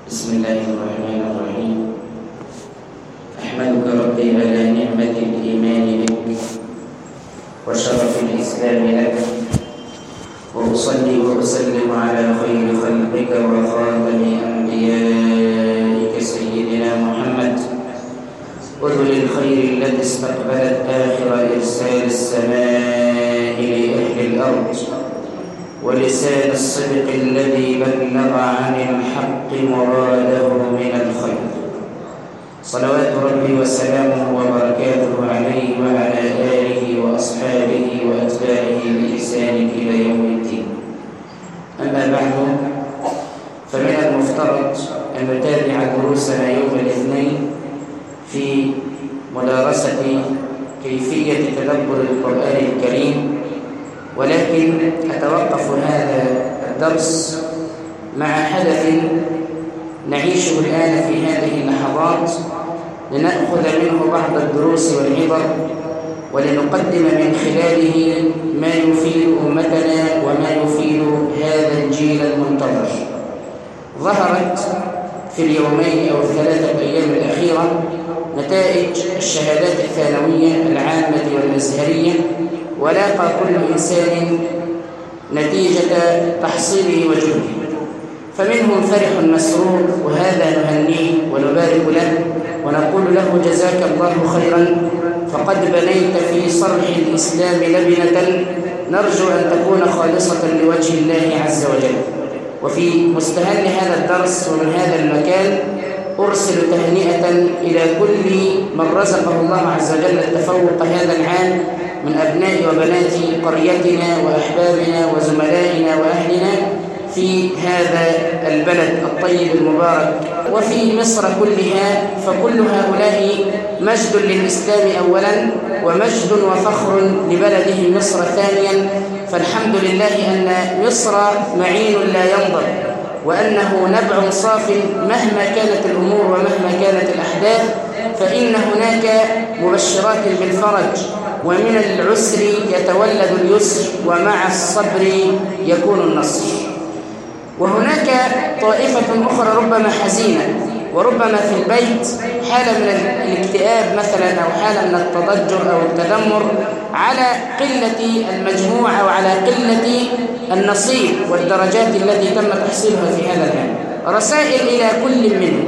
بسم الله الرحمن الرحيم أحمدك ربي على نعمة الإيمان بك وشرف الإسلام لك وأصلي وأسلم على خير خلقك وخاتم أنبيائك سيدنا محمد وذل الخير التي استقبلت آخر إرسال السماء لأهل الأرض ولسان الصدق الذي بلغ عن الحق مراده من الخير صلوات ربي وسلامه وبركاته عليه وعلى آله وأصحابه وأتباعه بإحسان إلى يوم الدين أما بعد فمن المفترض أن نتابع دروسنا يوم الاثنين في مدارسة كيفية تدبر القرآن الكريم ولكن أتوقف هذا الدرس مع حدث نعيشه الآن في هذه اللحظات لنأخذ منه بعض الدروس والعبر ولنقدم من خلاله ما يفيد أمتنا وما يفيد هذا الجيل المنتظر ظهرت في اليومين أو الثلاثة أيام الأخيرة نتائج الشهادات الثانوية العامة والأزهرية ولاقى كل إنسان نتيجة تحصيله وجهده فمنهم فرح مسرور وهذا نهنيه ونبارك له ونقول له جزاك الله خيرا فقد بنيت في صرح الإسلام لبنة نرجو أن تكون خالصة لوجه الله عز وجل وفي مستهل هذا الدرس ومن هذا المكان أرسل تهنئة إلى كل من رزقه الله عز وجل التفوق هذا العام من أبناء وبنات قريتنا وأحبابنا وزملائنا وأهلنا في هذا البلد الطيب المبارك وفي مصر كلها فكل هؤلاء مجد للإسلام أولا ومجد وفخر لبلده مصر ثانيا فالحمد لله أن مصر معين لا ينضب وأنه نبع صاف مهما كانت الأمور ومهما كانت الأحداث فإن هناك مبشرات بالفرج ومن العسر يتولد اليسر ومع الصبر يكون النصر وهناك طائفة أخرى ربما حزينة وربما في البيت حالة من الاكتئاب مثلا أو حالة من التضجر أو التذمر على قلة المجموع أو على قلة النصيب والدرجات التي تم تحصيلها في هذا العام رسائل إلى كل منهم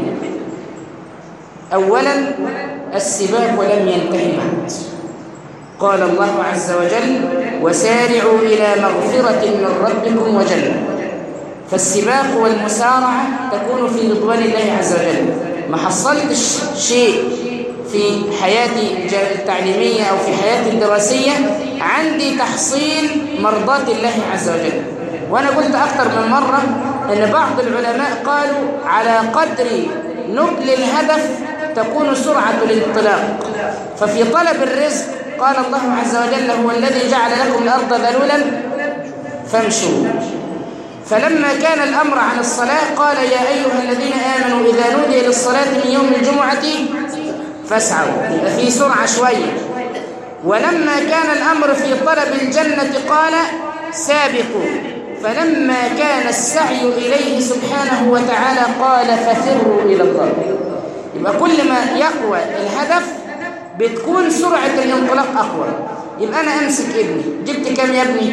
أولا السباق ولم ينتهي بعد قال الله عز وجل وسارعوا إلى مغفرة من ربكم وجنة فالسباق والمسارعة تكون في رضوان الله عز وجل ما حصلتش شيء في حياتي التعليمية أو في حياتي الدراسية عندي تحصيل مرضات الله عز وجل وأنا قلت أكثر من مرة أن بعض العلماء قالوا على قدر نبل الهدف تكون سرعة الانطلاق ففي طلب الرزق قال الله عز وجل هو الذي جعل لكم الأرض ذلولا فامشوا فلما كان الأمر عن الصلاة قال يا أيها الذين آمنوا إذا نودي للصلاة من يوم الجمعة فاسعوا يبقى في سرعة شوية ولما كان الأمر في طلب الجنة قال سابقوا فلما كان السعي إليه سبحانه وتعالى قال ففروا إلى الله يبقى كل ما يقوى الهدف بتكون سرعة الانطلاق أقوى يبقى أنا أمسك ابني جبت كام يا ابني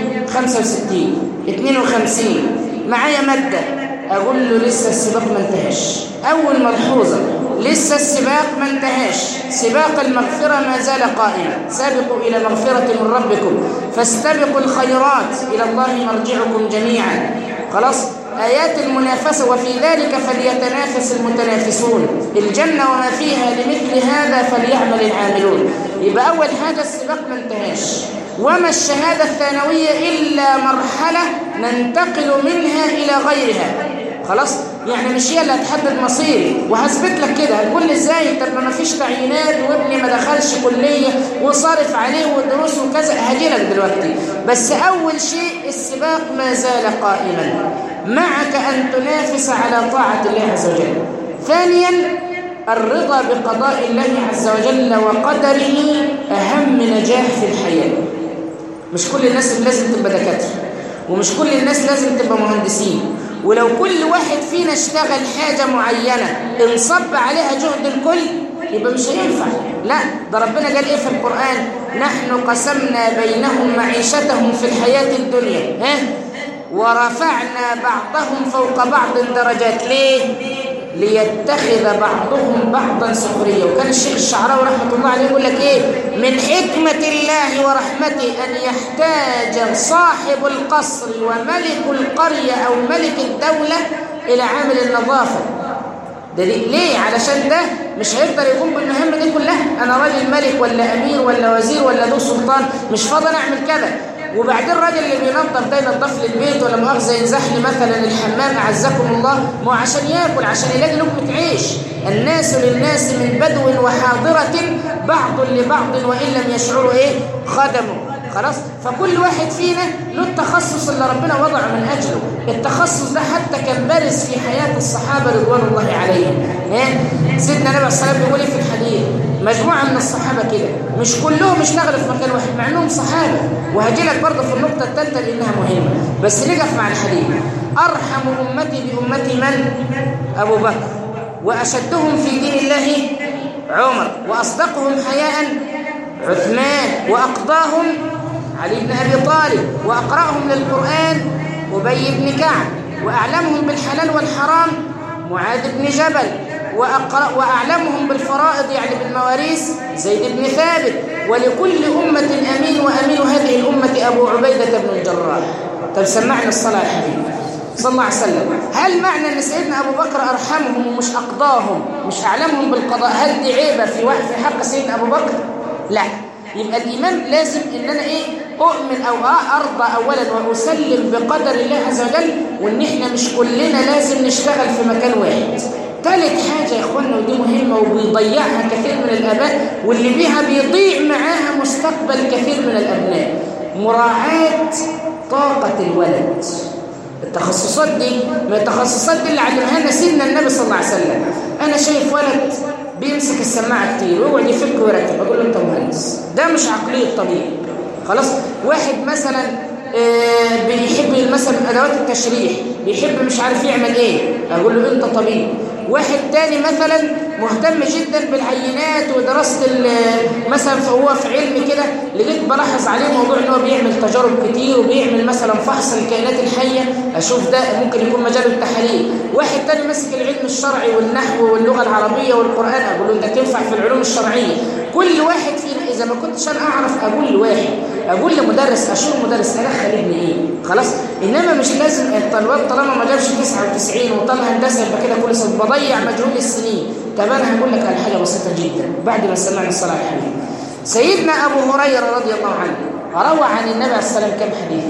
65 52 معايا مادة أقول له لسه السباق ما انتهاش أول ملحوظة لسه السباق ما انتهاش سباق المغفرة ما زال قائما سابقوا إلى مغفرة من ربكم فاستبقوا الخيرات إلى الله مرجعكم جميعا خلاص آيات المنافسة وفي ذلك فليتنافس المتنافسون الجنة وما فيها لمثل هذا فليعمل العاملون يبقى أول حاجة السباق ما انتهاش وما الشهادة الثانوية إلا مرحلة ننتقل منها إلى غيرها خلاص يعني مش هي اللي هتحدد مصيري وهثبت لك كده هتقول لي ازاي طب ما فيش تعيينات وابني ما دخلش كليه وصارف عليه ودروس وكذا هاجي لك دلوقتي بس اول شيء السباق ما زال قائما معك ان تنافس على طاعه الله عز وجل ثانيا الرضا بقضاء الله عز وجل وقدره اهم نجاح في الحياه مش كل الناس لازم تبقى دكاتره ومش كل الناس لازم تبقى مهندسين ولو كل واحد فينا اشتغل حاجة معينة انصب عليها جهد الكل يبقى مش هينفع لا ده ربنا قال ايه في القرآن نحن قسمنا بينهم معيشتهم في الحياة الدنيا ها ورفعنا بعضهم فوق بعض درجات ليه ليتخذ بعضهم بعضا سخريا وكان الشيخ الشعراوي رحمة الله عليه يقول لك ايه من حكمة الله ورحمته أن يحتاج صاحب القصر وملك القرية أو ملك الدولة إلى عامل النظافة ده دي ليه علشان ده مش هيقدر يقوم بالمهمة دي كلها أنا راجل ملك ولا أمير ولا وزير ولا ذو سلطان مش فاضي أعمل كذا وبعدين الراجل اللي بينظف ده ينظف لي البيت ولا مؤاخذه ينزح لي مثلا الحمام اعزكم الله ما هو عشان ياكل عشان يلاقي لقمه عيش الناس للناس من بدو وحاضره بعض لبعض وان لم يشعروا ايه خدموا خلاص فكل واحد فينا له التخصص اللي ربنا وضعه من اجله التخصص ده حتى كان بارز في حياه الصحابه رضوان الله عليهم سيدنا النبي صلى الله عليه وسلم بيقول في الحديث مجموعة من الصحابة كده مش كلهم اشتغلوا في مكان واحد مع انهم صحابة وهجي لك برضه في النقطة الثالثة لأنها مهمة بس نقف مع الحديث أرحم أمتي بأمتي من؟ أبو بكر وأشدهم في دين الله عمر وأصدقهم حياء عثمان وأقضاهم علي بن أبي طالب وأقرأهم للقرآن أبي بن كعب وأعلمهم بالحلال والحرام معاذ بن جبل وأقرأ وأعلمهم بالفرائض يعني بالمواريث زيد بن ثابت ولكل أمة أمين وأمين هذه الأمة أبو عبيدة بن الجراح طب سمعنا الصلاة يا حبيبي صلى الله عليه وسلم هل معنى أن سيدنا أبو بكر أرحمهم ومش أقضاهم مش أعلمهم بالقضاء هل دي عيبة في في حق سيدنا أبو بكر لا يبقى الإيمان لازم إن أنا إيه أؤمن أو أرضى أولا وأسلم بقدر الله عز وجل وإن إحنا مش كلنا لازم نشتغل في مكان واحد ثالث حاجة يا إخوانا ودي مهمة وبيضيعها كثير من الآباء واللي بيها بيضيع معاها مستقبل كثير من الأبناء مراعاة طاقة الولد التخصصات دي من التخصصات دي اللي علمها لنا سيدنا النبي صلى الله عليه وسلم أنا شايف ولد بيمسك السماعة كتير ويقعد يفك ويركب أقول له أنت مهندس ده مش عقلية طبيعي خلاص واحد مثلا آه بيحب مثلا أدوات التشريح بيحب مش عارف يعمل إيه أقول له أنت طبيعي واحد تاني مثلا مهتم جدا بالعينات ودراسة مثلا فهو في علم كده لقيت بلاحظ عليه موضوع ان هو بيعمل تجارب كتير وبيعمل مثلا فحص الكائنات الحية اشوف ده ممكن يكون مجال التحاليل واحد تاني ماسك العلم الشرعي والنحو واللغة العربية والقرآن اقول له انت تنفع في العلوم الشرعية كل واحد فينا اذا ما كنتش انا اعرف اقول لواحد اقول لمدرس اشوف مدرس ادخل ابني ايه خلاص انما مش لازم الطالب طالما ما جابش 99 وطالب هندسه يبقى كده كل سنه بضيع مجهود السنين طب انا هقول لك على حاجه بسيطه جدا بعد ما سمعنا الصلاه يا حبيبي سيدنا ابو هريره رضي الله عنه روى عن النبي عليه السلام كم حديث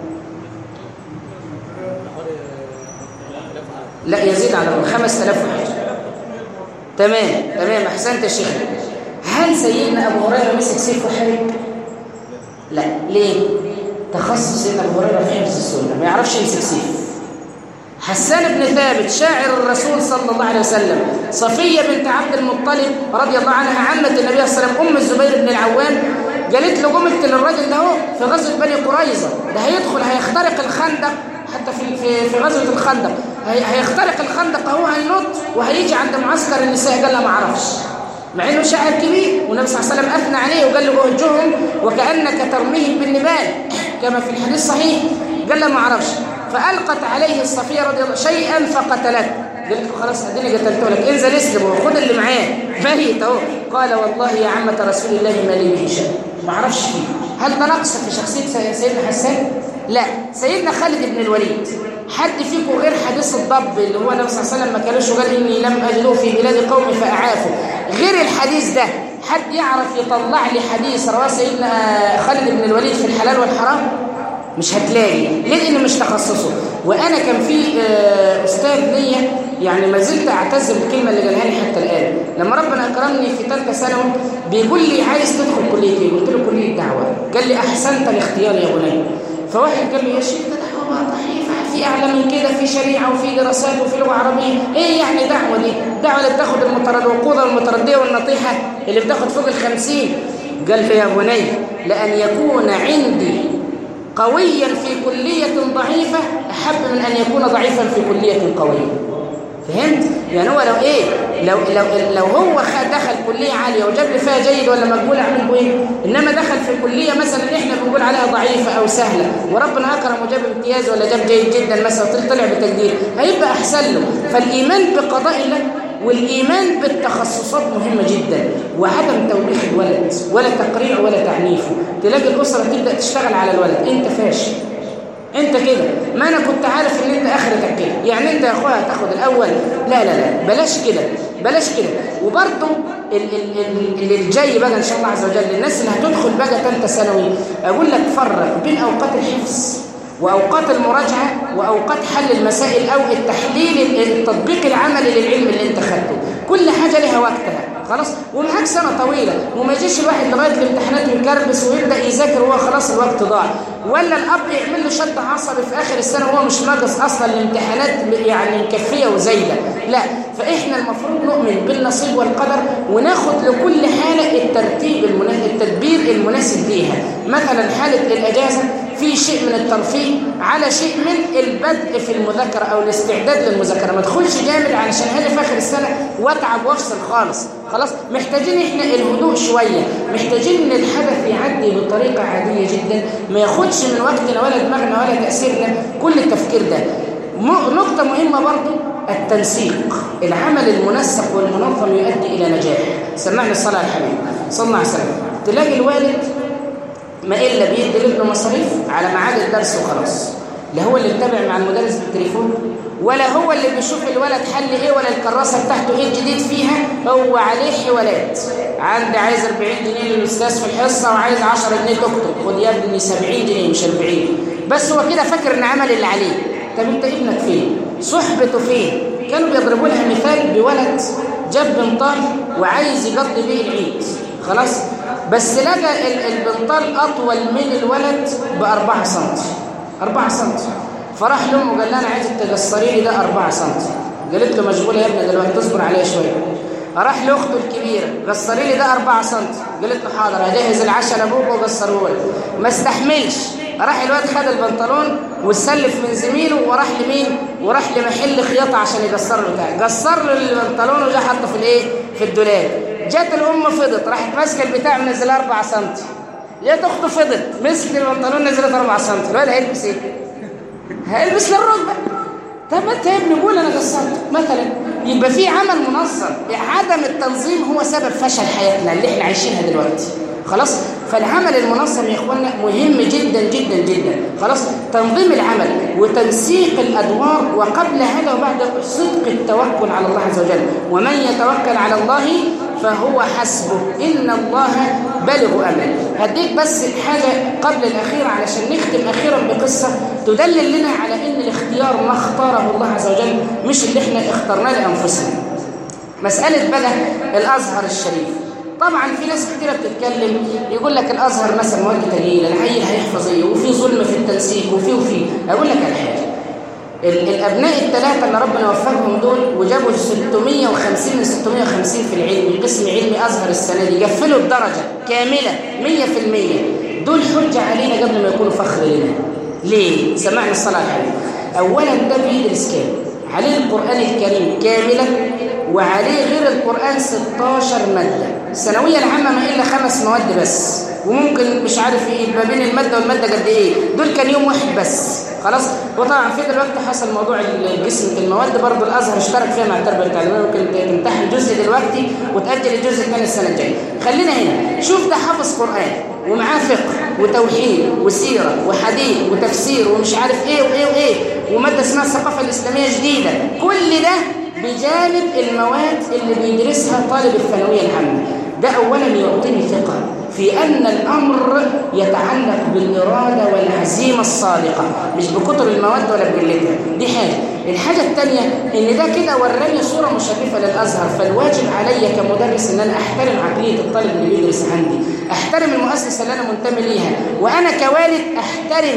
لا يزيد على 5000 حاجه تمام تمام احسنت يا شيخ هل سيدنا ابو هريره مسك سيف وحارب لا ليه تخصص سيدنا ابو هريره في حفظ السنه ما يعرفش يمسك سيف حسان بن ثابت شاعر الرسول صلى الله عليه وسلم صفيه بنت عبد المطلب رضي الله عنها عمه النبي صلى الله عليه وسلم ام الزبير بن العوام قالت له قوم اقتل الراجل ده اهو في غزوه بني قريظه ده هيدخل هيخترق الخندق حتى في في في غزوه الخندق هيخترق الخندق اهو هينط وهيجي عند معسكر النساء قال لها ما اعرفش مع انه شاعر كبير والنبي صلى الله عليه وسلم اثنى عليه وقال له اهجهم وكانك ترميهم بالنبال كما في الحديث الصحيح قال له ما اعرفش فالقت عليه الصفيه رضي الله شيئا فقتلته قالت له خلاص اديني قتلته لك انزل اسلم وخد اللي معاه ميت اهو قال والله يا عمه رسول الله ما لي به شيء ما اعرفش فيه هل ده نقص في شخصيه سيدنا حسان لا سيدنا خالد بن الوليد حد فيكم غير حديث الضب اللي هو النبي صلى الله عليه وسلم ما كانش قال اني لم اجده في بلاد قومي فاعافه غير الحديث ده حد يعرف يطلع لي حديث رواه سيدنا خالد بن الوليد في الحلال والحرام مش هتلاقي ليه لان مش تخصصه وانا كان في استاذ ليا يعني ما زلت اعتز بالكلمه اللي قالها لي حتى الان لما ربنا اكرمني في ثالثه ثانوي بيقول لي عايز تدخل كليه ايه قلت له كليه دعوه قال لي احسنت الاختيار يا بني فواحد قال لي يا شيخ ده دعوه ضعيفه في اعلى من كده في شريعه وفي دراسات وفي لغه عربيه ايه يعني دعوه دي الدعوه اللي بتاخد المترد والقوضه والمترديه والنطيحه اللي بتاخد فوق الخمسين قال لي يا بني لان يكون عندي قويا في كلية ضعيفة أحب من أن يكون ضعيفا في كلية قوية فهمت؟ يعني هو لو ايه لو لو لو هو دخل كليه عاليه وجاب لي فيها جيد ولا مقبول اعمل به ايه؟ انما دخل في كليه مثلا احنا بنقول عليها ضعيفه او سهله وربنا اكرم وجاب امتياز ولا جاب جيد جدا مثلا طلع بتقدير هيبقى احسن له فالايمان بقضاء الله والايمان بالتخصصات مهمه جدا وعدم توبيخ الولد ولا تقريع ولا تعنيفه تلاقي الاسره تبدا تشتغل على الولد انت فاشل انت كده ما انا كنت عارف ان انت اخرتك كده يعني انت يا اخويا هتاخد الاول لا لا لا بلاش كده بلاش كده وبرضه اللي الجاي بقى ان شاء الله عز وجل الناس اللي هتدخل بقى ثالثه ثانوي اقول لك فرق بين اوقات الحفظ واوقات المراجعه واوقات حل المسائل او التحليل التطبيق العملي للعلم اللي انت خدته كل حاجه لها وقتها خلاص ومعاك سنه طويله وما يجيش الواحد لغايه الامتحانات يكربس ويبدا يذاكر وهو خلاص الوقت ضاع ولا الاب يعمل له شد عصبي في اخر السنه وهو مش ناقص اصلا الامتحانات يعني مكفيه وزايده لا فاحنا المفروض نؤمن بالنصيب والقدر وناخد لكل حاله الترتيب المناسب التدبير المناسب ليها مثلا حاله الاجازه في شيء من الترفيه على شيء من البدء في المذاكره او الاستعداد للمذاكره ما ادخلش جامد علشان هاجي في اخر السنه واتعب وافصل خالص خلاص محتاجين احنا الهدوء شويه محتاجين ان الحدث يعدي بطريقه عاديه جدا ما ياخدش من وقتنا ولا دماغنا ولا تاثيرنا كل التفكير ده نقطه مهمه برضو التنسيق العمل المنسق والمنظم يؤدي الى نجاح سمعنا الصلاه على الحبيب صلى الله عليه وسلم تلاقي الوالد ما إلا بيدي لابنه مصاريف على ميعاد الدرس وخلاص لا هو اللي متابع مع المدرس بالتليفون ولا هو اللي بيشوف الولد حل ايه ولا الكراسه بتاعته ايه الجديد فيها هو عليه حوالات عندي عايز 40 جنيه للاستاذ في الحصه وعايز 10 جنيه تكتب خد يا ابني 70 جنيه مش 40 بس هو كده فاكر ان عمل اللي عليه طب انت ابنك فين صحبته فين كانوا بيضربوا لها مثال بولد جاب بنطال وعايز يقضي بيه العيد خلاص بس لقى البنطال أطول من الولد بأربعة سنتي أربعة سنتي فراح لأمه قال لها أنا عايزك تقصري لي ده أربعة سنتي قالت له مشغولة يا ابني دلوقتي تصبر عليا شوية راح لاخته الكبيره قصري لي ده 4 سم قالت له حاضر هجهز العشاء لابوك وقصره لي ما استحملش راح الواد خد البنطلون وسلف من زميله وراح لمين وراح لمحل خياطه عشان يقصر له بتاع قصر له البنطلون وجا حطه في الايه في الدولاب جت الام فضت راحت ماسكه البتاع منزلها 4 سم جت اخته فضت مسكت البنطلون نزلت 4 سم الواد هيلبس ايه هيلبس للركبه طب انت يا ابني قول انا قصرت مثلا يبقى في عمل منظم عدم التنظيم هو سبب فشل حياتنا اللي احنا عايشينها دلوقتي خلاص فالعمل المنظم يا اخوانا مهم جدا جدا جدا خلاص تنظيم العمل وتنسيق الادوار وقبل هذا وبعد صدق التوكل على الله عز وجل ومن يتوكل على الله فهو حسبه إن الله بالغ أمل هديك بس حاجة قبل الأخيرة علشان نختم أخيرا بقصة تدلل لنا على إن الاختيار ما اختاره الله عز وجل مش اللي احنا اخترناه لأنفسنا مسألة بقى الأزهر الشريف طبعا في ناس كتيرة بتتكلم يقول لك الأزهر مثلا مواد تقيلة العيل هيحفظ ايه وفي ظلم في التنسيق وفي وفي أقول لك على حاجة الأبناء الثلاثة اللي ربنا وفقهم دول وجابوا 650 من 650 في العلم قسم علمي أزهر السنة دي قفلوا الدرجة كاملة 100% دول حجة علينا قبل ما يكونوا فخر لنا ليه؟ سمعنا الصلاة الحبيب أولا ده بيدرس كام عليه القرآن الكريم كاملا وعليه غير القرآن 16 مادة الثانوية العامة ما إلا خمس مواد بس وممكن مش عارف ايه ما بين المادة والمادة قد ايه دول كان يوم واحد بس خلاص وطبعا في دلوقتي حصل موضوع الجسم المواد برضه الازهر اشترك فيها مع التربيه التعليميه ممكن تمتحن جزء دلوقتي وتاجل الجزء الثاني السنه الجايه خلينا هنا شوف ده حافظ قران ومعاه فقه وتوحيد وسيره وحديث وتفسير ومش عارف ايه وايه وايه وماده اسمها الثقافه الاسلاميه جديده كل ده بجانب المواد اللي بيدرسها طالب الثانويه العامه ده اولا يعطيني ثقه في أن الأمر يتعلق بالإرادة والعزيمة الصادقة مش بكتر المواد ولا بقلتها دي حاجة الحاجة الثانية إن ده كده وراني صورة مشرفة للأزهر فالواجب علي كمدرس إن أنا أحترم عقلية الطالب اللي بيدرس عندي أحترم المؤسسة اللي أنا منتمي ليها وأنا كوالد أحترم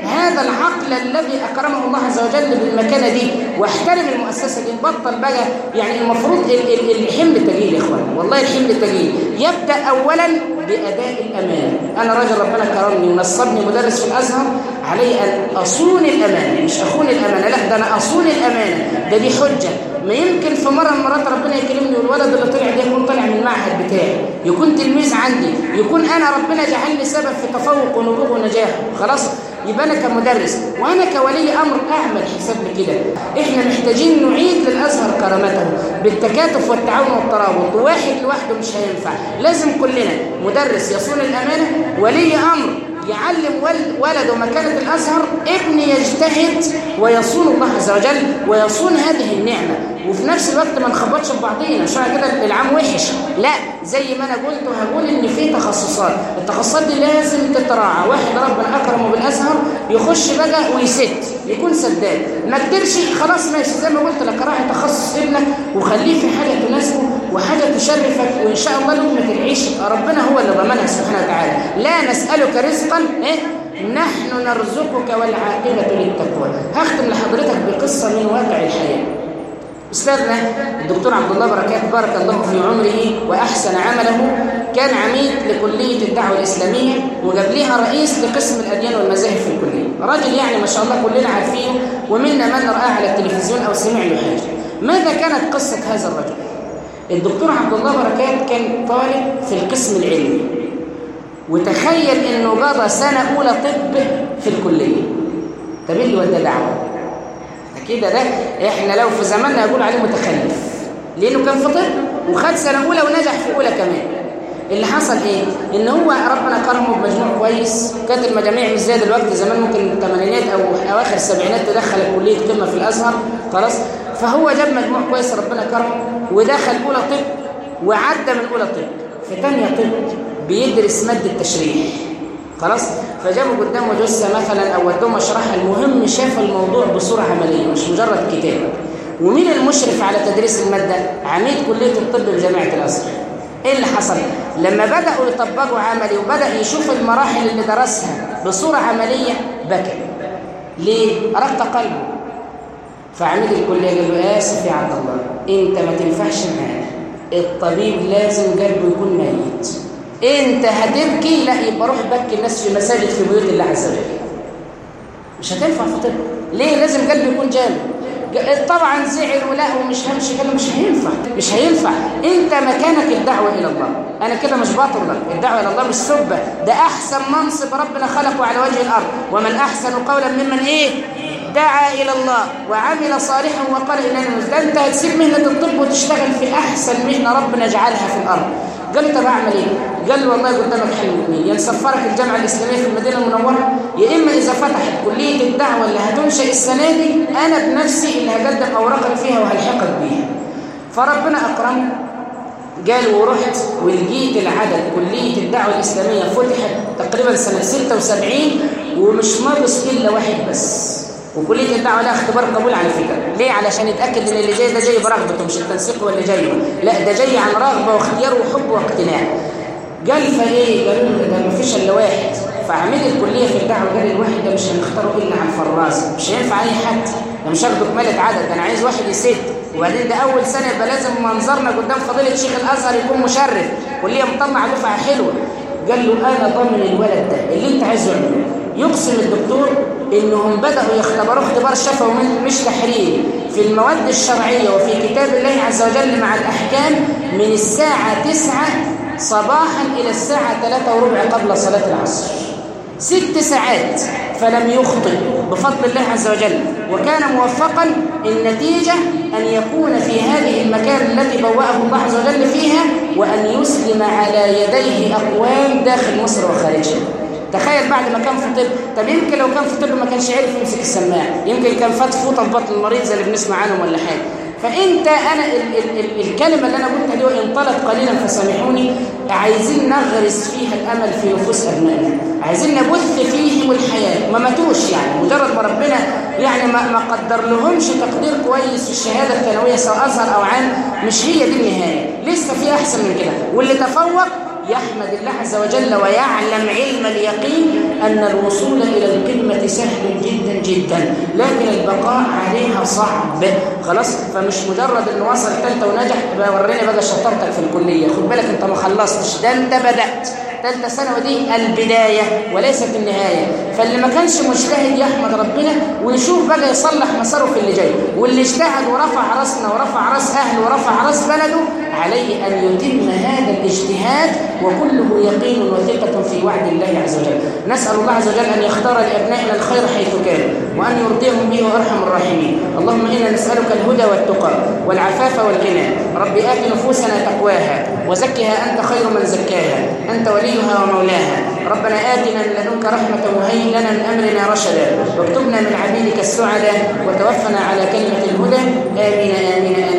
هذا العقل الذي أكرمه الله عز وجل بالمكانة دي واحترم المؤسسة دي بطل بقى يعني المفروض الحمل تجيل يا إخوان والله الحمل تجيل يبدأ أولا بأداء الأمانة أنا راجل ربنا كرمني ونصبني مدرس في الأزهر علي أن أصون الأمانة مش أخون الأمانة لا ده أنا أصون الأمانة ده دي حجة ما يمكن في مرة من مرات ربنا يكلمني والولد اللي طلع ده يكون طالع من المعهد بتاعي يكون تلميذ عندي يكون أنا ربنا جعلني سبب في تفوق ونبوغ ونجاح خلاص يبقى أنا كمدرس وأنا كولي أمر أعمل حساب لكده إحنا محتاجين نعيد للأزهر كرامته بالتكاتف والتعاون والترابط واحد لوحده مش هينفع لازم كلنا مدرس يصون الأمانة ولي أمر يعلم ولده مكانة الأزهر ابن يجتهد ويصون الله عز وجل ويصون هذه النعمة وفي نفس الوقت ما نخبطش في بعضينا مش معنى كده العام وحش لا زي ما انا قلت وهقول ان في تخصصات التخصصات دي لازم تتراعى واحد ربنا اكرمه بالازهر يخش بقى ويست يكون سداد ما قدرش خلاص ماشي زي ما قلت لك راعي تخصص ابنك وخليه في حاجه تناسبه وحاجه تشرفك وان شاء الله لقمه العيش ربنا هو اللي ضمنها سبحانه وتعالى لا نسالك رزقا ايه نحن نرزقك والعاقبه للتقوى هختم لحضرتك بقصه من واقع الحياه أستاذنا الدكتور عبد الله بركات بارك الله في عمره وأحسن عمله كان عميد لكلية الدعوة الإسلامية وقبليها رئيس لقسم الأديان والمذاهب في الكلية راجل يعني ما شاء الله كلنا عارفينه ومنا من رآه على التلفزيون أو سمع له حاجة ماذا كانت قصة هذا الرجل؟ الدكتور عبد الله بركات كان طالب في القسم العلمي وتخيل انه قضى سنة أولى طب في الكلية طب ايه اللي ودى دعوة؟ كده ده احنا لو في زماننا يقول عليه متخلف لانه كان في طب وخد سنه اولى ونجح في اولى كمان اللي حصل ايه ان هو ربنا كرمه بمجموع كويس كانت المجاميع مش زي دلوقتي زمان ممكن الثمانينات او اواخر السبعينات تدخل كليه قمه في الازهر خلاص فهو جاب مجموع كويس ربنا كرمه ودخل اولى طب وعدى من اولى طب في ثانيه طب بيدرس ماده التشريح خلاص فجابوا قدامه جثه مثلا او ودوه مشرحها المهم شاف الموضوع بصوره عمليه مش مجرد كتاب ومين المشرف على تدريس الماده عميد كليه الطب بجامعه الازهر ايه اللي حصل لما بداوا يطبقوا عملي وبدا يشوف المراحل اللي درسها بصوره عمليه بكى ليه رق قلبه فعميد الكليه قال له اسف يا عبد الله انت ما تنفعش معانا الطبيب لازم قلبه يكون ميت انت هتبكي لا يبقى روح بكي الناس في مساجد في بيوت الله عز وجل مش هتنفع في طب ليه لازم قلبه يكون جامد طبعا زعل ولا ومش همشي قال مش هينفع مش هينفع انت مكانك الدعوه الى الله انا كده مش بطردك الدعوه الى الله مش سبه ده احسن منصب ربنا خلقه على وجه الارض ومن احسن قولا ممن ايه دعا الى الله وعمل صالحا وقال انني ده انت هتسيب مهنه الطب وتشتغل في احسن مهنه ربنا جعلها في الارض قال له طب اعمل ايه قال له والله قدامك حل اثنين يا نسفرك الجامعه الاسلاميه في المدينه المنوره يا اما اذا فتحت كليه الدعوه اللي هتنشا السنه دي انا بنفسي اللي هقدم اوراقك فيها وهلحقك بيها فربنا اكرمه قال ورحت ولقيت العدد كليه الدعوه الاسلاميه فتحت تقريبا سنه 76 ومش ناقص الا واحد بس وكليه الدعوه لها اختبار قبول على فكره ليه علشان يتاكد ان اللي جاي ده جاي برغبته مش التنسيق ولا جاي لا ده جاي عن رغبه واختيار وحب واقتناع قال فايه قالوا له ده مفيش الا واحد فعميد الكليه في الدعوه قال الواحد ده مش هنختاره الا عن فراس مش هينفع اي حد ده مش هاخده كماله عدد ده انا عايز واحد يسد وبعدين ده اول سنه يبقى لازم منظرنا قدام فضيله شيخ الازهر يكون مشرف كليه مطلع دفعه حلوه قال له انا ضامن الولد ده اللي انت عايزه اعمله يقسم الدكتور انهم بداوا يختبروا اختبار شفوي مش تحرير في المواد الشرعيه وفي كتاب الله عز وجل مع الاحكام من الساعه 9 صباحا الى الساعه 3 وربع قبل صلاه العصر ست ساعات فلم يخطئ بفضل الله عز وجل وكان موفقا النتيجة أن يكون في هذه المكان التي بوأه الله عز وجل فيها وأن يسلم على يديه أقوام داخل مصر وخارجها تخيل بعد ما كان في طب طب يمكن لو كان في طب ما كانش عارف يمسك السماعه يمكن كان فات فوطه في بطن المريض زي اللي بنسمع عنهم ولا حاجه فانت انا ال ال ال الكلمه اللي انا قلتها دي وان طلت قليلا فسامحوني عايزين نغرس فيها الامل في نفوس ابنائنا عايزين نبث فيهم الحياه ما ماتوش يعني مجرد ما ربنا يعني ما, ما قدر لهمش تقدير كويس في الشهاده الثانويه سواء ازهر او عام مش هي دي النهايه لسه في احسن من كده واللي تفوق يحمد الله عز وجل ويعلم علم اليقين أن الوصول إلى القمة سهل جدا جدا لكن البقاء عليها صعب خلاص فمش مجرد أنه وصل ثالثة ونجح يبقى وريني بقى شطارتك في الكلية خد بالك أنت ما خلصتش ده أنت بدأت ثالثة ثانوي دي البداية وليست النهاية فاللي ما كانش مجتهد يحمد ربنا ويشوف بقى يصلح مساره في اللي جاي واللي اجتهد ورفع راسنا ورفع راس أهله ورفع راس بلده عليه أن يتم هذا الاجتهاد وكله يقين وثقة في وعد الله عز وجل نسأل الله عز وجل أن يختار لأبنائنا الخير حيث كان وأن يرضيهم به وأرحم الراحمين اللهم إنا نسألك الهدى والتقى والعفاف والغنى رب آت نفوسنا تقواها وزكها أنت خير من زكاها أنت وليها ومولاها ربنا آتنا من لدنك رحمة وهيئ لنا من أمرنا رشدا واكتبنا من عبيدك السعداء وتوفنا على كلمة الهدى آمين آمين آمين